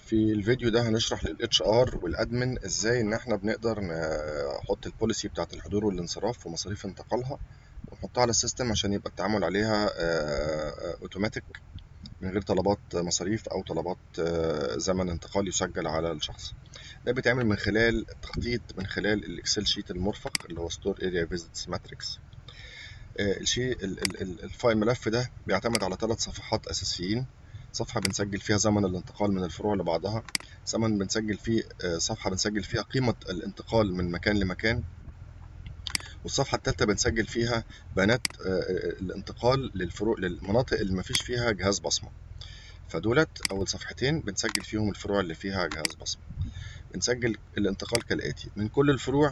في الفيديو ده هنشرح للاتش ار والادمن ازاي ان احنا بنقدر نحط البوليسي بتاعه الحضور والانصراف ومصاريف انتقالها ونحطها على السيستم عشان يبقى التعامل عليها اوتوماتيك من غير طلبات مصاريف او طلبات زمن انتقال يسجل على الشخص ده بيتعمل من خلال تخطيط من خلال الاكسل شيت المرفق اللي هو ستور اريا فيزيتس ماتريكس الشيء الفايل الملف ده بيعتمد على ثلاث صفحات اساسيين صفحة بنسجل فيها زمن الانتقال من الفروع لبعضها زمن بنسجل فيه صفحة بنسجل فيها قيمة الانتقال من مكان لمكان والصفحة الثالثة بنسجل فيها بيانات الانتقال للفروع للمناطق اللي مفيش فيها جهاز بصمة فدولت أول صفحتين بنسجل فيهم الفروع اللي فيها جهاز بصمة بنسجل الانتقال كالآتي من كل الفروع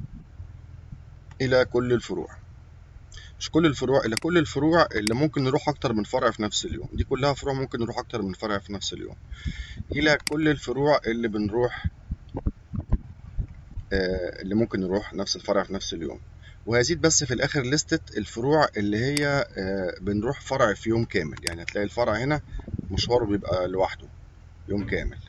إلى كل الفروع مش كل الفروع إلى كل الفروع اللي ممكن نروح أكتر من فرع في نفس اليوم دي كلها فروع ممكن نروح أكتر من فرع في نفس اليوم إلى كل الفروع اللي بنروح آه اللي ممكن نروح نفس الفرع في نفس اليوم وهزيد بس في الآخر لستة الفروع اللي هي آه بنروح فرع في يوم كامل يعني هتلاقي الفرع هنا مشواره بيبقى لوحده يوم كامل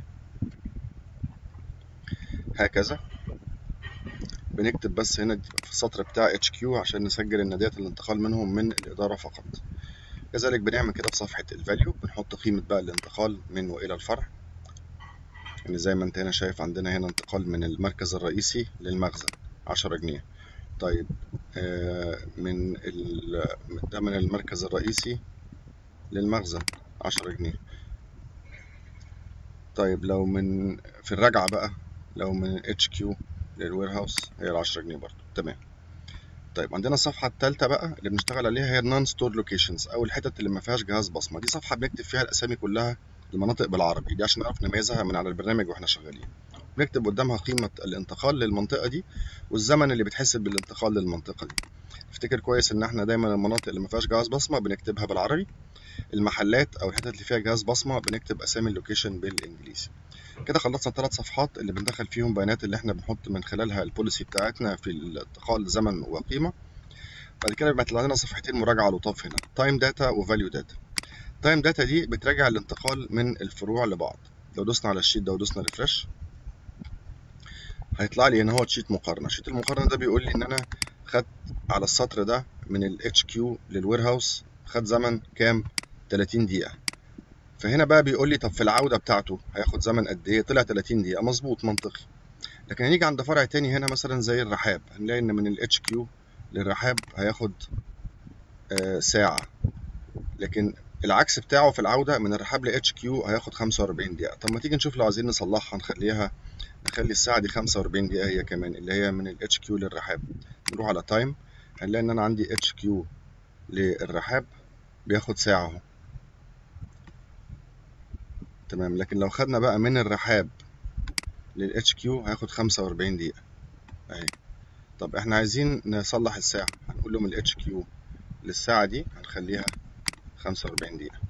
هكذا بنكتب بس هنا في السطر بتاع اتش كيو عشان نسجل الناديات الانتقال منهم من الإدارة فقط كذلك بنعمل كده في صفحة الفاليو بنحط قيمة بقى الانتقال من وإلى الفرع يعني زي ما انت هنا شايف عندنا هنا انتقال من المركز الرئيسي للمخزن عشرة جنيه طيب آه من ده من المركز الرئيسي للمخزن عشرة جنيه طيب لو من في الرجعة بقى لو من اتش كيو للوير هاوس هي ال 10 جنيه برضه تمام طيب عندنا الصفحه الثالثه بقى اللي بنشتغل عليها هي النون ستور لوكيشنز او الحتت اللي ما فيهاش جهاز بصمه دي صفحه بنكتب فيها الاسامي كلها المناطق بالعربي دي عشان نعرف نميزها من على البرنامج واحنا شغالين بنكتب قدامها قيمه الانتقال للمنطقه دي والزمن اللي بيتحسب بالانتقال للمنطقه دي افتكر كويس ان احنا دايما المناطق اللي ما فيهاش جهاز بصمه بنكتبها بالعربي المحلات او الحتت اللي فيها جهاز بصمه بنكتب اسامي اللوكيشن بالانجليزي كده خلصنا الثلاث صفحات اللي بندخل فيهم بيانات اللي احنا بنحط من خلالها البوليسي بتاعتنا في الانتقال زمن وقيمه بعد كده بيطلع لنا صفحتين مراجعه لطاف هنا تايم داتا وفاليو داتا تايم داتا دي بتراجع الانتقال من الفروع لبعض لو دوسنا على الشيت ده ودوسنا ريفرش هيطلع لي هنا هو شيت مقارنه شيت المقارنه ده بيقول لي ان انا خدت على السطر ده من الاتش كيو للوير هاوس خد زمن كام 30 دقيقه فهنا بقى بيقول لي طب في العوده بتاعته هياخد زمن قد ايه طلع 30 دقيقه مظبوط منطقي لكن هنيجي عند فرع تاني هنا مثلا زي الرحاب هنلاقي ان من الاتش كيو للرحاب هياخد آه ساعه لكن العكس بتاعه في العوده من الرحاب ل اتش كيو هياخد 45 دقيقه طب ما تيجي نشوف لو عايزين نصلحها نخليها نخلي الساعه دي 45 دقيقه هي كمان اللي هي من الاتش كيو للرحاب نروح على تايم هنلاقي ان انا عندي اتش كيو للرحاب بياخد ساعه اهو تمام لكن لو خدنا بقى من الرحاب للاتش كيو هياخد 45 دقيقة اهي طب احنا عايزين نصلح الساعة هنقول له من الاتش كيو للساعة دي هنخليها 45 دقيقة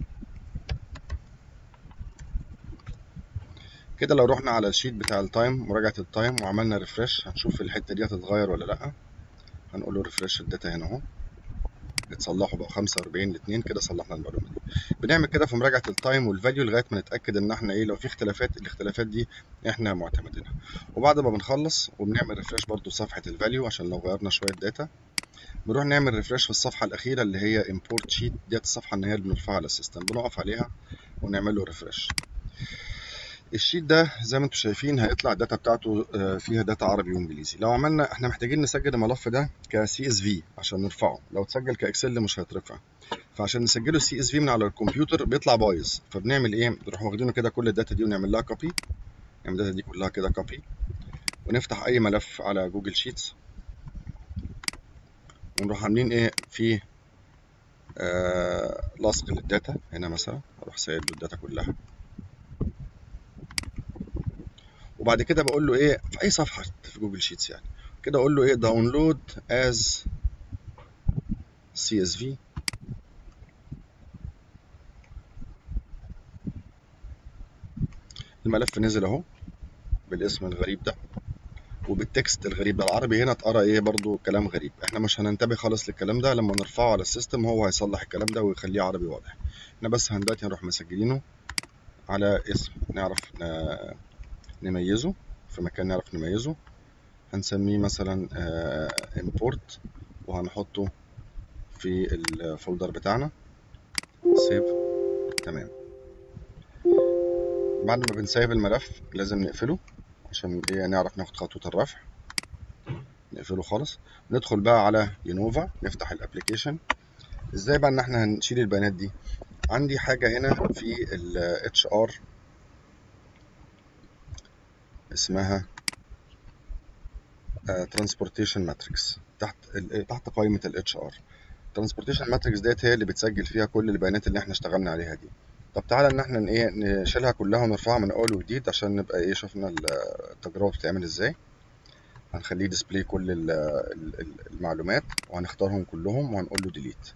كده لو رحنا على الشيت بتاع التايم مراجعة التايم وعملنا ريفرش هنشوف الحتة دي هتتغير ولا لأ هنقول له ريفرش الداتا هنا اهو اتصلحوا بقى 45 ل 2 كده صلحنا المعلومه دي بنعمل كده في مراجعه التايم والفاليو لغايه ما نتاكد ان احنا ايه لو في اختلافات الاختلافات دي احنا معتمدينها وبعد ما بنخلص وبنعمل ريفرش برضو صفحه الفاليو عشان لو غيرنا شويه داتا بنروح نعمل ريفرش في الصفحه الاخيره اللي هي import sheet ديت الصفحه النهائيه اللي بنرفعها على السيستم بنقف عليها ونعمل له ريفرش الشيت ده زي ما انتم شايفين هيطلع الداتا بتاعته فيها داتا عربي وانجليزي لو عملنا احنا محتاجين نسجل الملف ده كسي اس في عشان نرفعه لو اتسجل كاكسل مش هيترفع فعشان نسجله سي اس في من على الكمبيوتر بيطلع بايظ فبنعمل ايه بنروح واخدينه كده كل الداتا دي ونعمل لها كوبي نعمل الداتا دي كلها كده كوبي ونفتح اي ملف على جوجل شيتس ونروح عاملين ايه في آه لصق للداتا هنا مثلا اروح سايب له الداتا كلها وبعد كده بقول له ايه في اي صفحه في جوجل شيتس يعني كده اقول له ايه داونلود از سي اس في الملف نزل اهو بالاسم الغريب ده وبالتكست الغريب ده العربي هنا اتقرا ايه برضو كلام غريب احنا مش هننتبه خالص للكلام ده لما نرفعه على السيستم هو هيصلح الكلام ده ويخليه عربي واضح احنا بس دلوقتي هنروح مسجلينه على اسم نعرف ن- نميزه في مكان نعرف نميزه هنسميه مثلا import وهنحطه في الفولدر بتاعنا سيف تمام بعد ما بنسيب الملف لازم نقفله عشان ايه نعرف ناخد خطوة الرفع نقفله خالص ندخل بقى على يونوفا نفتح الابليكيشن ازاي بقى ان احنا هنشيل البيانات دي عندي حاجة هنا في ال HR اسمها ترانسبورتيشن ماتريكس تحت ال- تحت قائمة ال HR ترانسبورتيشن ماتريكس ديت هي اللي بتسجل فيها كل البيانات اللي احنا اشتغلنا عليها دي طب تعالى ان احنا ايه نشيلها كلها ونرفعها من اول وجديد عشان نبقى ايه شفنا التجربة بتتعمل ازاي هنخليه ديسبلاي كل ال- ال- ال- المعلومات وهنختارهم كلهم وهنقول له ديليت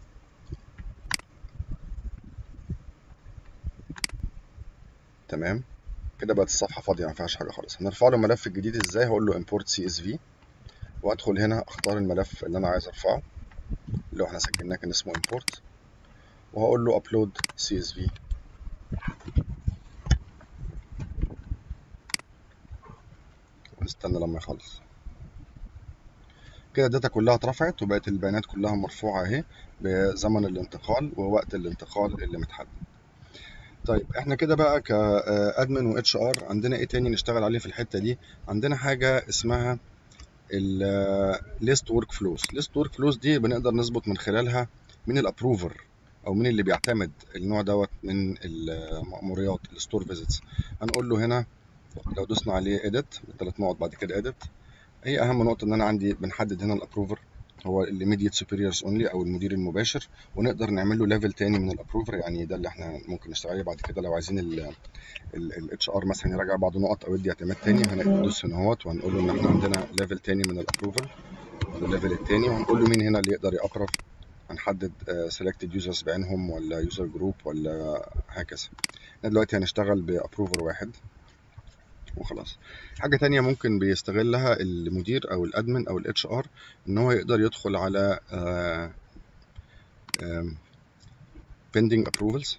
تمام كده بقت الصفحة فاضية ما فيهاش حاجة خالص هنرفع له الملف الجديد ازاي هقول له import CSV وادخل هنا اختار الملف اللي انا عايز ارفعه اللي هو احنا سجلناه كان اسمه import وهقول له upload CSV ونستنى لما يخلص كده الداتا كلها اترفعت وبقت البيانات كلها مرفوعة اهي بزمن الانتقال ووقت الانتقال اللي متحدد طيب احنا كده بقى كادمن واتش ار عندنا ايه تاني نشتغل عليه في الحتة دي عندنا حاجة اسمها الليست ورك فلوز ليست ورك فلوز دي بنقدر نظبط من خلالها مين الابروفر او مين اللي بيعتمد النوع دوت من المأموريات الستور فيزيتس هنقول له هنا لو دوسنا عليه اديت بالثلاث نقط بعد كده اديت هي اهم نقطه ان انا عندي بنحدد هنا الابروفر هو الايميديت سوبيريورز اونلي او المدير المباشر ونقدر نعمل له ليفل تاني من الابروفر يعني ده اللي احنا ممكن نشتغل عليه بعد كده لو عايزين الاتش ار مثلا يراجع بعض نقط او يدي اعتماد تاني هندوس هنا اهوت وهنقول له ان احنا عندنا ليفل تاني من الابروفر الليفل التاني وهنقول له مين هنا اللي يقدر يابروف هنحدد سيلكتد يوزرز بعينهم ولا يوزر جروب ولا هكذا احنا دلوقتي هنشتغل بابروفر واحد وخلاص حاجة تانية ممكن بيستغلها المدير أو الأدمن أو الاتش ار إن هو يقدر يدخل على آه، آم، pending approvals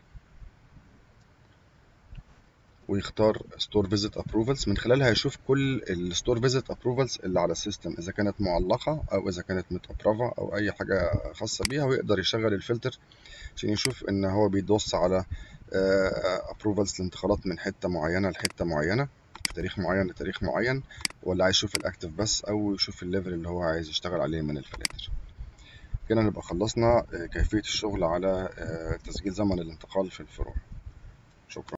ويختار store visit approvals من خلالها يشوف كل ال store visit approvals اللي على السيستم إذا كانت معلقة أو إذا كانت متأبرفة أو أي حاجة خاصة بيها ويقدر يشغل الفلتر عشان يشوف إن هو بيدوس على آه، approvals لانتقالات من حتة معينة لحتة معينة في تاريخ معين لتاريخ معين ولا عايز يشوف الاكتف بس او يشوف الليفل اللي هو عايز يشتغل عليه من الفلاتر كده نبقى خلصنا آه، كيفية الشغل على آه، تسجيل زمن الانتقال في الفروع شكرا